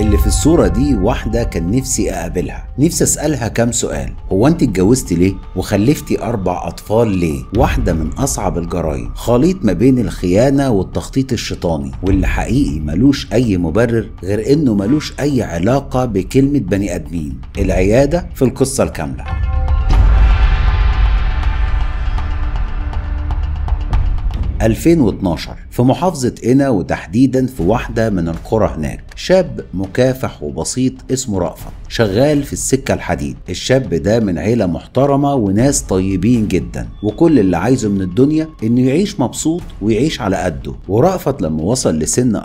اللي في الصورة دي واحدة كان نفسي أقابلها نفسي أسألها كام سؤال هو أنت اتجوزتي ليه وخلفتي أربع أطفال ليه واحدة من أصعب الجرائم خليط ما بين الخيانة والتخطيط الشيطاني واللي حقيقي ملوش أي مبرر غير إنه ملوش أي علاقة بكلمة بني آدمين العيادة في القصة الكاملة ؟ 2012 في محافظة قنا وتحديدا في واحدة من القرى هناك شاب مكافح وبسيط اسمه رأفت شغال في السكة الحديد الشاب ده من عيلة محترمة وناس طيبين جدا وكل اللي عايزه من الدنيا انه يعيش مبسوط ويعيش على قده ورأفت لما وصل لسن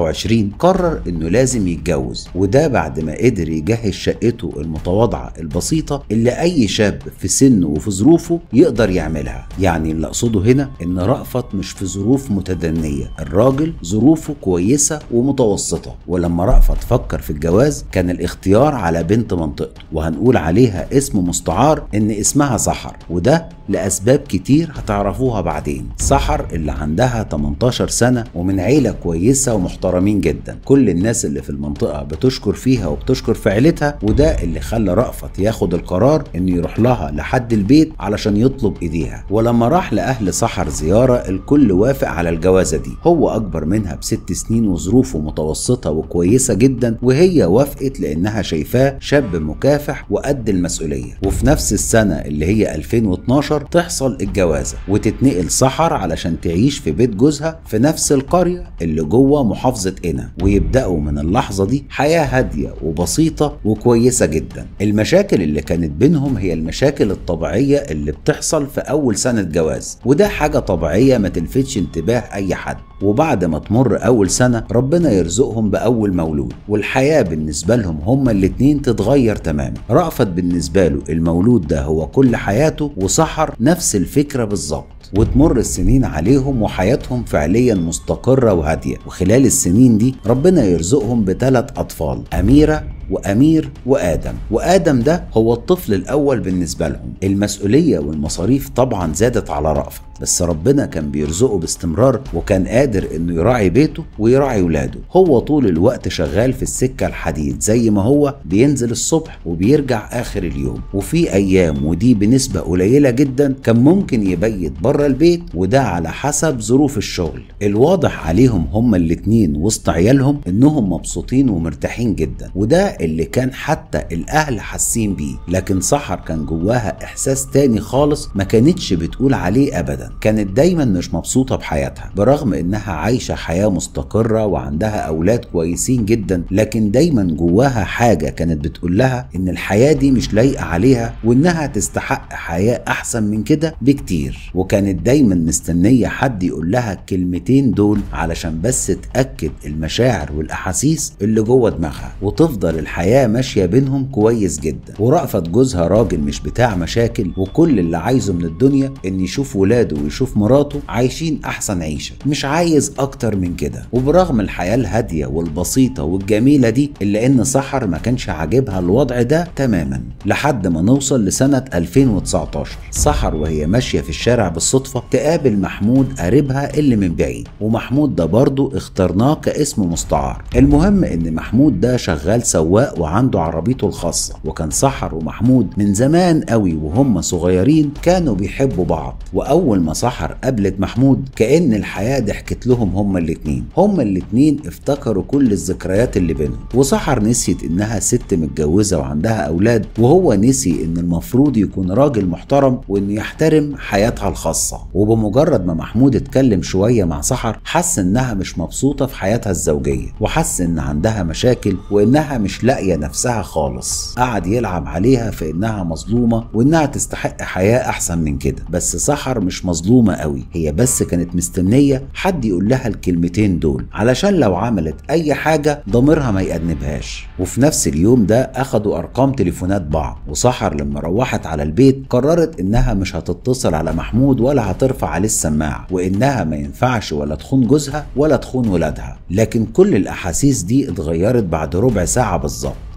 24 قرر انه لازم يتجوز وده بعد ما قدر يجهز شقته المتواضعة البسيطة اللي اي شاب في سنه وفي ظروفه يقدر يعملها يعني اللي اقصده هنا ان رأفت مش في ظروف متدنية الراجل ظروفه كويسة ومتوسطة ولما رأفت فكر في الجواز كان الاختيار على بنت منطقته وهنقول عليها اسم مستعار ان اسمها سحر وده لأسباب كتير هتعرفوها بعدين سحر اللي عندها 18 سنة ومن عيلة كويسة ومحترمين جدا كل الناس اللي في المنطقة بتشكر فيها وبتشكر في عيلتها وده اللي خلى رأفت ياخد القرار انه يروح لها لحد البيت علشان يطلب ايديها ولما راح لأهل سحر زيارة الكل وافق على الجوازة دي هو أكبر منها بست سنين وظروفه متوسطة وكويسة جدا وهي وافقت لأنها شايفاه شاب مكافح وقد المسؤولية وفي نفس السنة اللي هي 2012 تحصل الجوازة وتتنقل سحر علشان تعيش في بيت جوزها في نفس القرية اللي جوه محافظة قنا ويبدأوا من اللحظة دي حياة هادية وبسيطة وكويسة جدا المشاكل اللي كانت بينهم هي المشاكل الطبيعية اللي بتحصل في أول سنة جواز وده حاجة طبيعية ما تلفتش انتباه أي حد وبعد ما تمر أول سنة ربنا يرزقهم بأول مولود والحياة بالنسبة لهم هما الاتنين تتغير تماما رأفت بالنسبة له المولود ده هو كل حياته وسحر نفس الفكرة بالظبط وتمر السنين عليهم وحياتهم فعليا مستقرة وهادية وخلال السنين دي ربنا يرزقهم بثلاث أطفال أميرة وأمير وآدم وآدم ده هو الطفل الأول بالنسبة لهم المسؤولية والمصاريف طبعا زادت على رأفت بس ربنا كان بيرزقه باستمرار وكان قادر انه يراعي بيته ويراعي ولاده هو طول الوقت شغال في السكة الحديد زي ما هو بينزل الصبح وبيرجع اخر اليوم وفي ايام ودي بنسبة قليلة جدا كان ممكن يبيت بره البيت وده على حسب ظروف الشغل الواضح عليهم هما الاتنين وسط عيالهم انهم مبسوطين ومرتاحين جدا وده اللي كان حتى الاهل حاسين بيه لكن سحر كان جواها احساس تاني خالص ما كانتش بتقول عليه ابدا كانت دايما مش مبسوطة بحياتها برغم انها عايشة حياة مستقرة وعندها اولاد كويسين جدا لكن دايما جواها حاجة كانت بتقول لها ان الحياة دي مش لايقة عليها وانها تستحق حياة احسن من كده بكتير وكانت دايما مستنية حد يقول لها الكلمتين دول علشان بس تأكد المشاعر والاحاسيس اللي جوه دماغها وتفضل الحياة ماشية بينهم كويس جدا ورأفت جوزها راجل مش بتاع مشاكل وكل اللي عايزه من الدنيا ان يشوف ولاده ويشوف مراته عايشين احسن عيشه مش عايز اكتر من كده وبرغم الحياه الهاديه والبسيطه والجميله دي الا ان سحر ما كانش عاجبها الوضع ده تماما لحد ما نوصل لسنه 2019 سحر وهي ماشيه في الشارع بالصدفه تقابل محمود قريبها اللي من بعيد ومحمود ده برضه اخترناه كاسم مستعار المهم ان محمود ده شغال سواق وعنده عربيته الخاصه وكان سحر ومحمود من زمان قوي وهم صغيرين كانوا بيحبوا بعض واول ما سحر قابلت محمود كأن الحياة ضحكت لهم هما الاتنين هما الاتنين افتكروا كل الذكريات اللي بينهم وسحر نسيت انها ست متجوزة وعندها اولاد وهو نسي ان المفروض يكون راجل محترم وانه يحترم حياتها الخاصة وبمجرد ما محمود اتكلم شوية مع سحر حس انها مش مبسوطة في حياتها الزوجية وحس ان عندها مشاكل وانها مش لاقية نفسها خالص قعد يلعب عليها في انها مظلومة وانها تستحق حياة احسن من كده بس سحر مش مظلومة قوي هي بس كانت مستنية حد يقول لها الكلمتين دول علشان لو عملت أي حاجة ضميرها ما يأنبهاش وفي نفس اليوم ده أخدوا أرقام تليفونات بعض وسحر لما روحت على البيت قررت إنها مش هتتصل على محمود ولا هترفع عليه السماعة وإنها ما ينفعش ولا تخون جوزها ولا تخون ولادها لكن كل الأحاسيس دي اتغيرت بعد ربع ساعة بالظبط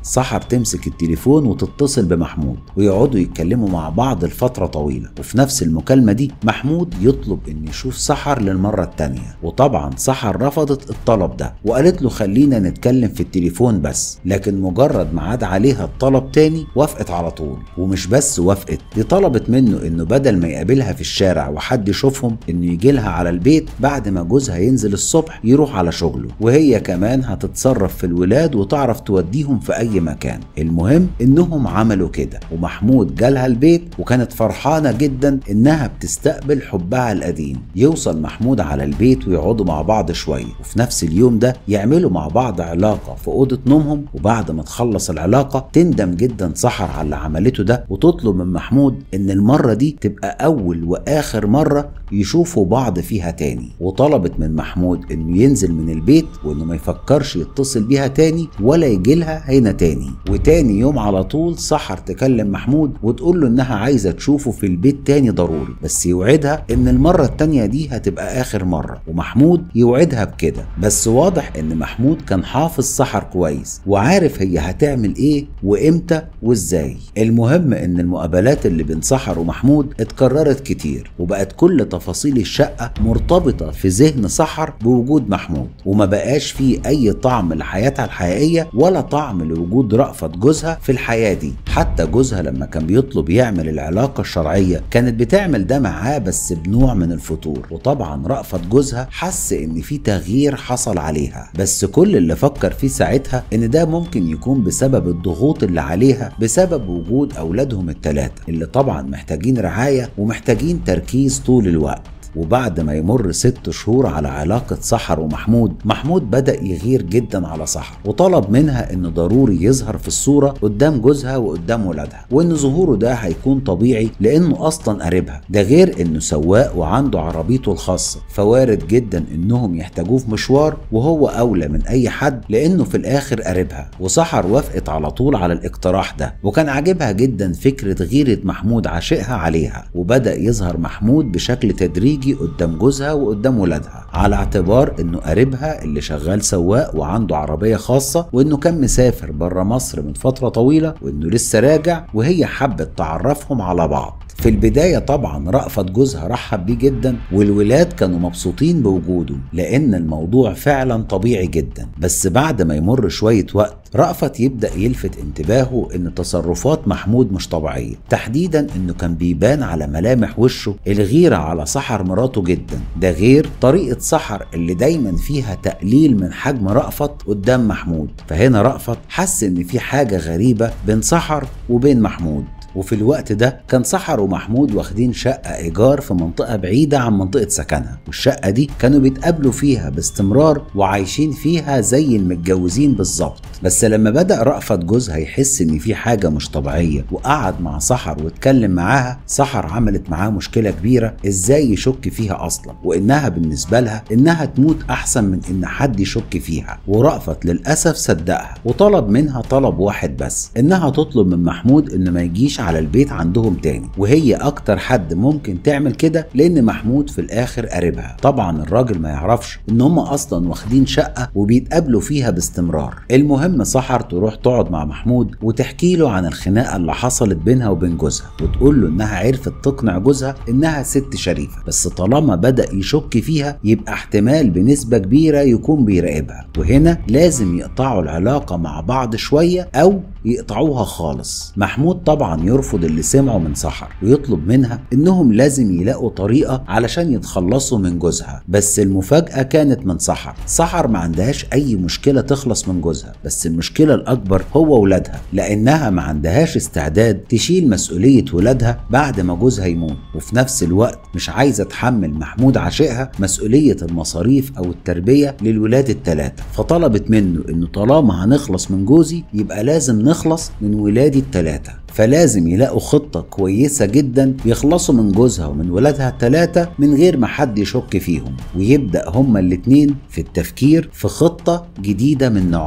سحر تمسك التليفون وتتصل بمحمود ويقعدوا يتكلموا مع بعض لفترة طويلة وفي نفس المكالمة دي محمود يطلب ان يشوف سحر للمرة التانية وطبعا سحر رفضت الطلب ده وقالت له خلينا نتكلم في التليفون بس لكن مجرد ما عاد عليها الطلب تاني وافقت على طول ومش بس وافقت دي طلبت منه انه بدل ما يقابلها في الشارع وحد يشوفهم انه يجي لها على البيت بعد ما جوزها ينزل الصبح يروح على شغله وهي كمان هتتصرف في الولاد وتعرف توديهم في اي مكان المهم انهم عملوا كده ومحمود جالها البيت وكانت فرحانه جدا انها بتستقبل حبها القديم يوصل محمود على البيت ويقعدوا مع بعض شويه وفي نفس اليوم ده يعملوا مع بعض علاقه في اوضه نومهم وبعد ما تخلص العلاقه تندم جدا سحر على اللي عملته ده وتطلب من محمود ان المره دي تبقى اول واخر مره يشوفوا بعض فيها تاني وطلبت من محمود انه ينزل من البيت وانه ما يفكرش يتصل بيها تاني ولا يجي لها هنا تاني وتاني يوم على طول سحر تكلم محمود وتقول له انها عايزه تشوفه في البيت تاني ضروري بس يوعدها ان المره التانيه دي هتبقى اخر مره ومحمود يوعدها بكده بس واضح ان محمود كان حافظ سحر كويس وعارف هي هتعمل ايه وامتى وازاي المهم ان المقابلات اللي بين سحر ومحمود اتكررت كتير وبقت كل تفاصيل الشقه مرتبطه في ذهن سحر بوجود محمود وما بقاش فيه اي طعم لحياتها الحقيقيه ولا طعم لوجود رأفت جوزها في الحياه دي حتى جوزها لما كان بيطلب يعمل العلاقه الشرعيه كانت بتعمل ده معاه بس بنوع من الفتور وطبعا رأفت جوزها حس ان في تغيير حصل عليها بس كل اللي فكر فيه ساعتها ان ده ممكن يكون بسبب الضغوط اللي عليها بسبب وجود اولادهم الثلاثه اللي طبعا محتاجين رعايه ومحتاجين تركيز طول الوقت وبعد ما يمر ست شهور على علاقة سحر ومحمود محمود بدأ يغير جدا على سحر وطلب منها انه ضروري يظهر في الصورة قدام جوزها وقدام ولادها وان ظهوره ده هيكون طبيعي لانه اصلا قريبها ده غير انه سواق وعنده عربيته الخاصة فوارد جدا انهم يحتاجوه في مشوار وهو اولى من اي حد لانه في الاخر قريبها وسحر وافقت على طول على الاقتراح ده وكان عاجبها جدا فكرة غيرة محمود عاشقها عليها وبدأ يظهر محمود بشكل تدريجي تيجي قدام جوزها وقدام ولادها على اعتبار انه قريبها اللي شغال سواق وعنده عربيه خاصه وانه كان مسافر بره مصر من فتره طويله وانه لسه راجع وهي حبت تعرفهم على بعض في البداية طبعا رأفت جوزها رحب بيه جدا والولاد كانوا مبسوطين بوجوده لأن الموضوع فعلا طبيعي جدا بس بعد ما يمر شوية وقت رأفت يبدأ يلفت انتباهه إن تصرفات محمود مش طبيعية تحديدا إنه كان بيبان على ملامح وشه الغيرة على سحر مراته جدا ده غير طريقة سحر اللي دايما فيها تقليل من حجم رأفت قدام محمود فهنا رأفت حس إن في حاجة غريبة بين سحر وبين محمود وفي الوقت ده كان سحر ومحمود واخدين شقة إيجار في منطقة بعيدة عن منطقة سكنها والشقة دي كانوا بيتقابلوا فيها باستمرار وعايشين فيها زي المتجوزين بالظبط بس لما بدأ رأفت جوزها يحس إن في حاجة مش طبيعية وقعد مع سحر واتكلم معاها سحر عملت معاه مشكلة كبيرة إزاي يشك فيها أصلا وإنها بالنسبة لها إنها تموت أحسن من إن حد يشك فيها ورأفت للأسف صدقها وطلب منها طلب واحد بس إنها تطلب من محمود إن ما يجيش على البيت عندهم تاني وهي اكتر حد ممكن تعمل كده لان محمود في الاخر قريبها طبعا الراجل ما يعرفش ان هم اصلا واخدين شقه وبيتقابلوا فيها باستمرار المهم سحر تروح تقعد مع محمود وتحكي له عن الخناقه اللي حصلت بينها وبين جوزها وتقول له انها عرفت تقنع جوزها انها ست شريفه بس طالما بدا يشك فيها يبقى احتمال بنسبه كبيره يكون بيراقبها وهنا لازم يقطعوا العلاقه مع بعض شويه او يقطعوها خالص محمود طبعا يرفض اللي سمعه من سحر ويطلب منها انهم لازم يلاقوا طريقه علشان يتخلصوا من جوزها بس المفاجاه كانت من سحر سحر ما عندهاش اي مشكله تخلص من جوزها بس المشكله الاكبر هو ولادها لانها ما عندهاش استعداد تشيل مسؤوليه ولادها بعد ما جوزها يموت وفي نفس الوقت مش عايزه تحمل محمود عشقها مسؤوليه المصاريف او التربيه للولاد الثلاثه فطلبت منه انه طالما هنخلص من جوزي يبقى لازم نخلص من ولادي الثلاثه فلازم يلاقوا خطة كويسة جدا يخلصوا من جوزها ومن ولادها الثلاثة من غير ما حد يشك فيهم ويبدأ هما الاتنين في التفكير في خطة جديدة من نوعها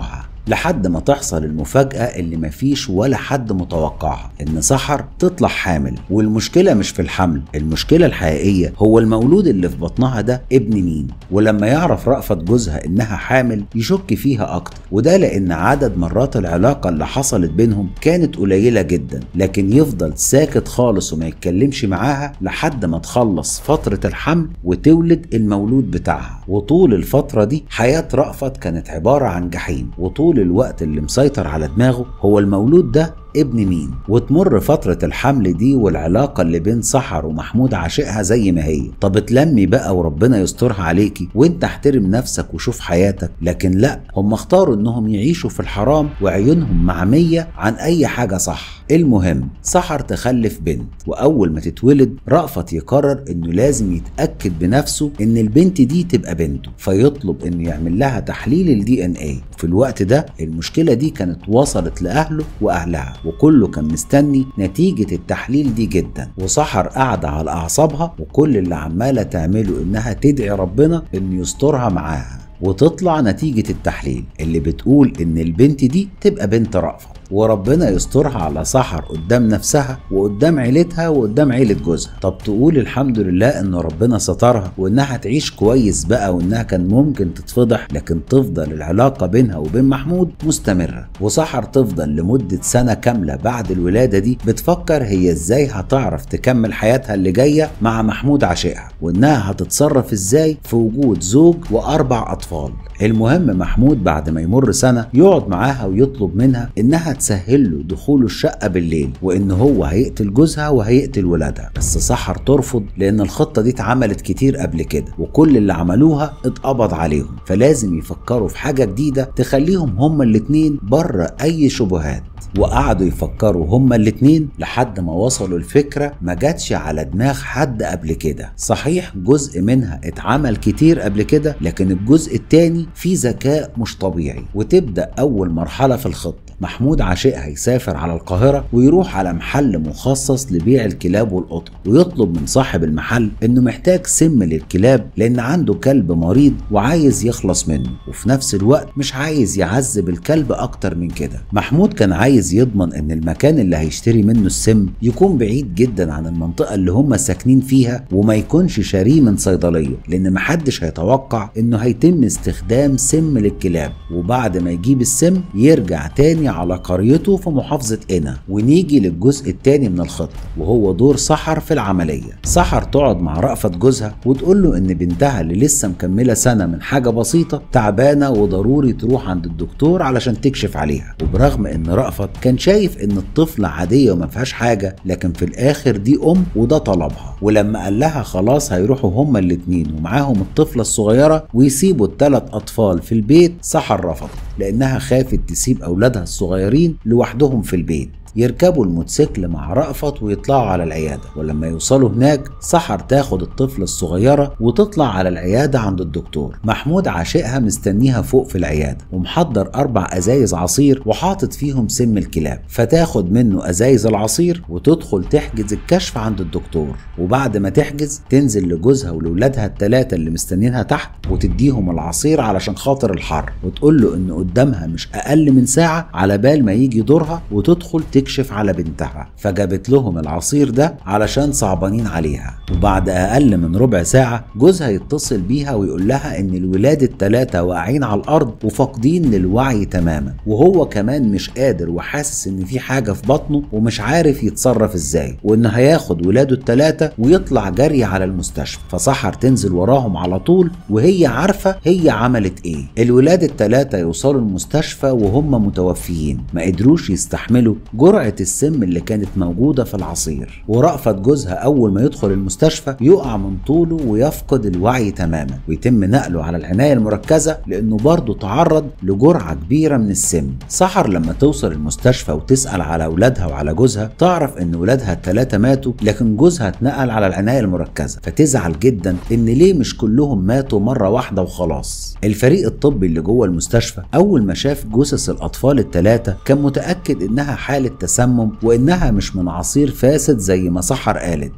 لحد ما تحصل المفاجأة اللي مفيش ولا حد متوقعها ان سحر تطلع حامل والمشكلة مش في الحمل المشكلة الحقيقية هو المولود اللي في بطنها ده ابن مين ولما يعرف رأفت جوزها انها حامل يشك فيها اكتر وده لان عدد مرات العلاقة اللي حصلت بينهم كانت قليلة جدا لكن يفضل ساكت خالص وما يتكلمش معاها لحد ما تخلص فترة الحمل وتولد المولود بتاعها وطول الفترة دي حياة رأفت كانت عبارة عن جحيم وطول الوقت اللي مسيطر على دماغه هو المولود ده ابن مين وتمر فترة الحمل دي والعلاقة اللي بين سحر ومحمود عاشقها زي ما هي طب اتلمي بقى وربنا يسترها عليكي وانت احترم نفسك وشوف حياتك لكن لا هم اختاروا انهم يعيشوا في الحرام وعيونهم معمية عن اي حاجة صح المهم سحر تخلف بنت واول ما تتولد رأفت يقرر انه لازم يتأكد بنفسه ان البنت دي تبقى بنته فيطلب انه يعمل لها تحليل الدي ان ايه في الوقت ده المشكلة دي كانت وصلت لأهله وأهلها وكله كان مستني نتيجة التحليل دي جدا وسحر قاعدة على أعصابها وكل اللي عمالة تعمله إنها تدعي ربنا إنه يسترها معاها وتطلع نتيجة التحليل اللي بتقول إن البنت دي تبقى بنت رأفت وربنا يسترها على سحر قدام نفسها وقدام عيلتها وقدام عيلة جوزها طب تقول الحمد لله ان ربنا سترها وانها تعيش كويس بقى وانها كان ممكن تتفضح لكن تفضل العلاقة بينها وبين محمود مستمرة وسحر تفضل لمدة سنة كاملة بعد الولادة دي بتفكر هي ازاي هتعرف تكمل حياتها اللي جاية مع محمود عشيقها وانها هتتصرف ازاي في وجود زوج واربع اطفال المهم محمود بعد ما يمر سنة يقعد معاها ويطلب منها انها تسهل له دخول الشقة بالليل وان هو هيقتل جوزها وهيقتل ولادها بس سحر ترفض لان الخطة دي اتعملت كتير قبل كده وكل اللي عملوها اتقبض عليهم فلازم يفكروا في حاجة جديدة تخليهم هما الاتنين بره اي شبهات وقعدوا يفكروا هما الاتنين لحد ما وصلوا الفكرة ما جاتش على دماغ حد قبل كده صحيح جزء منها اتعمل كتير قبل كده لكن الجزء التاني فيه ذكاء مش طبيعي وتبدأ أول مرحلة في الخطة محمود عاشقها يسافر على القاهرة ويروح على محل مخصص لبيع الكلاب والقطط ويطلب من صاحب المحل انه محتاج سم للكلاب لان عنده كلب مريض وعايز يخلص منه وفي نفس الوقت مش عايز يعذب الكلب اكتر من كده محمود كان عايز يضمن ان المكان اللي هيشتري منه السم يكون بعيد جدا عن المنطقة اللي هم ساكنين فيها وما يكونش شاريه من صيدلية لان محدش هيتوقع انه هيتم استخدام سم للكلاب وبعد ما يجيب السم يرجع تاني على قريته في محافظة قنا ونيجي للجزء التاني من الخطة وهو دور سحر في العملية سحر تقعد مع رأفت جوزها وتقول له ان بنتها اللي لسه مكملة سنة من حاجة بسيطة تعبانة وضروري تروح عند الدكتور علشان تكشف عليها وبرغم ان رأفت كان شايف ان الطفلة عادية وما فيهاش حاجة لكن في الاخر دي ام وده طلبها ولما قال لها خلاص هيروحوا هما الاتنين ومعاهم الطفلة الصغيرة ويسيبوا الثلاث اطفال في البيت سحر رفض لانها خافت تسيب اولادها الصغيرين لوحدهم في البيت يركبوا الموتوسيكل مع رأفت ويطلعوا على العيادة ولما يوصلوا هناك سحر تاخد الطفلة الصغيرة وتطلع على العيادة عند الدكتور محمود عاشقها مستنيها فوق في العيادة ومحضر أربع أزايز عصير وحاطط فيهم سم الكلاب فتاخد منه أزايز العصير وتدخل تحجز الكشف عند الدكتور وبعد ما تحجز تنزل لجوزها ولولادها التلاتة اللي مستنينها تحت وتديهم العصير علشان خاطر الحر وتقول له إن قدامها مش أقل من ساعة على بال ما يجي دورها وتدخل تكشف على بنتها فجابت لهم العصير ده علشان صعبانين عليها وبعد أقل من ربع ساعة جوزها يتصل بيها ويقول لها إن الولاد التلاتة واقعين على الأرض وفاقدين للوعي تماما وهو كمان مش قادر وحاسس إن في حاجة في بطنه ومش عارف يتصرف إزاي وإن هياخد ولاده التلاتة ويطلع جري على المستشفى فسحر تنزل وراهم على طول وهي عارفة هي عملت إيه الولاد التلاتة يوصلوا المستشفى وهم متوفيين ما قدروش يستحملوا جرعة السم اللي كانت موجودة في العصير ورأفت جوزها أول ما يدخل المستشفى يقع من طوله ويفقد الوعي تماما ويتم نقله على العناية المركزة لأنه برضه تعرض لجرعة كبيرة من السم سحر لما توصل المستشفى وتسأل على أولادها وعلى جوزها تعرف إن ولادها الثلاثة ماتوا لكن جوزها اتنقل على العناية المركزة فتزعل جدا إن ليه مش كلهم ماتوا مرة واحدة وخلاص الفريق الطبي اللي جوه المستشفى أول ما شاف جثث الأطفال الثلاثة كان متأكد إنها حالة تسمم وإنها مش من عصير فاسد زي ما سحر قالت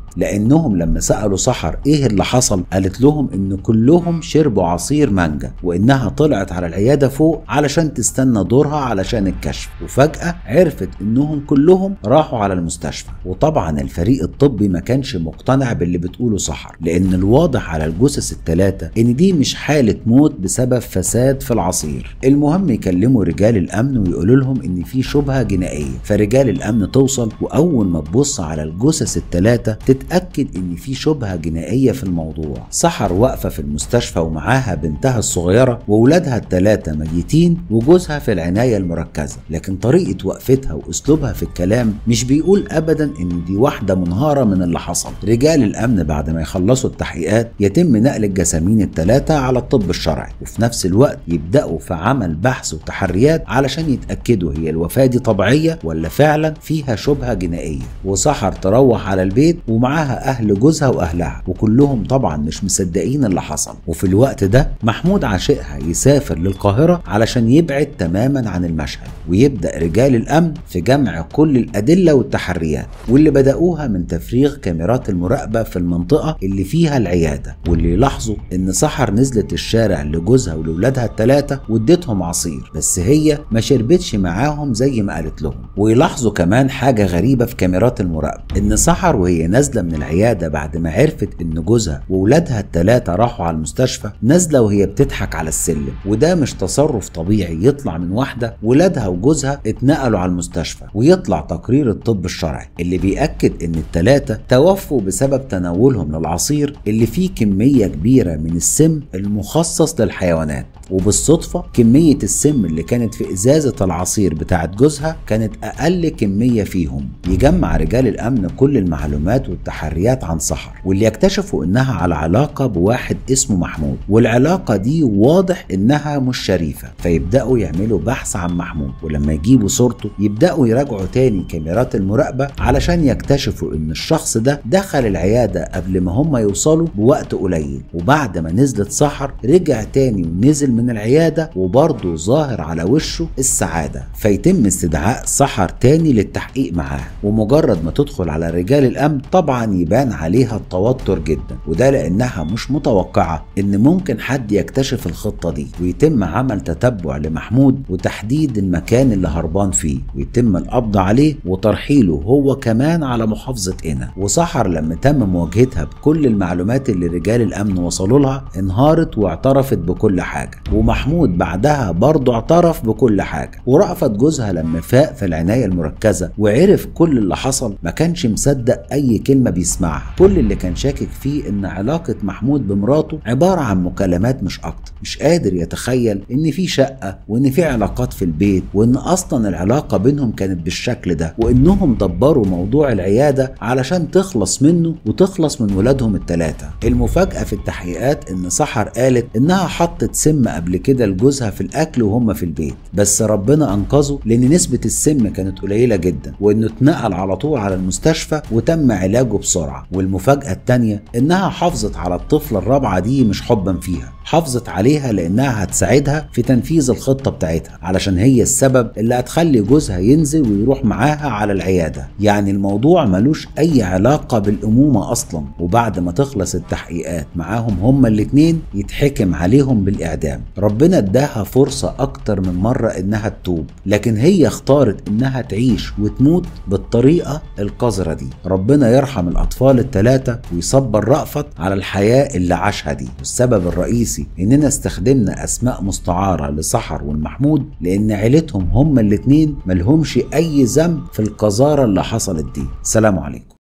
لانهم لما سالوا سحر ايه اللي حصل قالت لهم ان كلهم شربوا عصير مانجا وانها طلعت على العياده فوق علشان تستنى دورها علشان الكشف وفجاه عرفت انهم كلهم راحوا على المستشفى وطبعا الفريق الطبي ما كانش مقتنع باللي بتقوله سحر لان الواضح على الجثث الثلاثه ان دي مش حاله موت بسبب فساد في العصير المهم يكلموا رجال الامن ويقولوا لهم ان في شبهه جنائيه فرجال الامن توصل واول ما تبص على الجثث الثلاثه تتاكد ان في شبهه جنائيه في الموضوع سحر واقفه في المستشفى ومعاها بنتها الصغيره واولادها الثلاثه ميتين وجوزها في العنايه المركزه لكن طريقه وقفتها واسلوبها في الكلام مش بيقول ابدا ان دي واحده منهاره من اللي حصل رجال الامن بعد ما يخلصوا التحقيقات يتم نقل الجسامين الثلاثه على الطب الشرعي وفي نفس الوقت يبداوا في عمل بحث وتحريات علشان يتاكدوا هي الوفاه دي طبيعيه ولا فعلا فيها شبهه جنائيه وسحر تروح على البيت ومعاها اهل جوزها واهلها وكلهم طبعا مش مصدقين اللي حصل وفي الوقت ده محمود عاشقها يسافر للقاهره علشان يبعد تماما عن المشهد ويبدا رجال الامن في جمع كل الادله والتحريات واللي بداوها من تفريغ كاميرات المراقبه في المنطقه اللي فيها العياده واللي يلاحظوا ان سحر نزلت الشارع لجوزها ولولادها الثلاثه واديتهم عصير بس هي ما شربتش معاهم زي ما قالت لهم ويلاحظوا كمان حاجه غريبه في كاميرات المراقبه ان سحر وهي نازله من العياده بعد ما عرفت ان جوزها وولادها الثلاثه راحوا على المستشفى نازله وهي بتضحك على السلم وده مش تصرف طبيعي يطلع من واحده ولادها وجوزها اتنقلوا على المستشفى ويطلع تقرير الطب الشرعي اللي بيأكد ان الثلاثه توفوا بسبب تناولهم للعصير اللي فيه كميه كبيره من السم المخصص للحيوانات وبالصدفة كمية السم اللي كانت في إزازة العصير بتاعت جوزها كانت أقل كمية فيهم يجمع رجال الأمن كل المعلومات والتحريات عن سحر واللي يكتشفوا إنها على علاقة بواحد اسمه محمود والعلاقة دي واضح إنها مش شريفة فيبدأوا يعملوا بحث عن محمود ولما يجيبوا صورته يبدأوا يراجعوا تاني كاميرات المراقبة علشان يكتشفوا إن الشخص ده دخل العيادة قبل ما هم يوصلوا بوقت قليل وبعد ما نزلت سحر رجع تاني ونزل من العيادة وبرضه ظاهر على وشه السعادة فيتم استدعاء سحر تاني للتحقيق معاه ومجرد ما تدخل على رجال الأمن طبعا يبان عليها التوتر جدا وده لأنها مش متوقعة إن ممكن حد يكتشف الخطة دي ويتم عمل تتبع لمحمود وتحديد المكان اللي هربان فيه ويتم القبض عليه وترحيله هو كمان على محافظة قنا وسحر لما تم مواجهتها بكل المعلومات اللي رجال الأمن وصلوا لها انهارت واعترفت بكل حاجة ومحمود بعدها برضه اعترف بكل حاجة ورأفت جوزها لما فاق في العناية المركزة وعرف كل اللي حصل ما كانش مصدق أي كلمة بيسمعها كل اللي كان شاكك فيه إن علاقة محمود بمراته عبارة عن مكالمات مش أكتر مش قادر يتخيل إن في شقة وإن في علاقات في البيت وإن أصلا العلاقة بينهم كانت بالشكل ده وإنهم دبروا موضوع العيادة علشان تخلص منه وتخلص من ولادهم الثلاثة المفاجأة في التحقيقات إن سحر قالت إنها حطت سم قبل كده لجوزها في الاكل وهم في البيت بس ربنا انقذه لان نسبه السم كانت قليله جدا وانه اتنقل على طول على المستشفى وتم علاجه بسرعه والمفاجاه التانيه انها حافظت على الطفله الرابعه دي مش حبا فيها حافظت عليها لانها هتساعدها في تنفيذ الخطه بتاعتها علشان هي السبب اللي هتخلي جوزها ينزل ويروح معاها على العياده يعني الموضوع ملوش اي علاقه بالامومه اصلا وبعد ما تخلص التحقيقات معاهم هما الاتنين يتحكم عليهم بالاعدام ربنا اداها فرصه اكتر من مره انها تتوب لكن هي اختارت انها تعيش وتموت بالطريقه القذره دي ربنا يرحم الاطفال الثلاثه ويصبر رأفت على الحياه اللي عاشها دي والسبب الرئيسي الرئيسي اننا استخدمنا اسماء مستعاره لسحر والمحمود لان عيلتهم هما الاتنين ملهمش اي ذنب في القذاره اللي حصلت دي سلام عليكم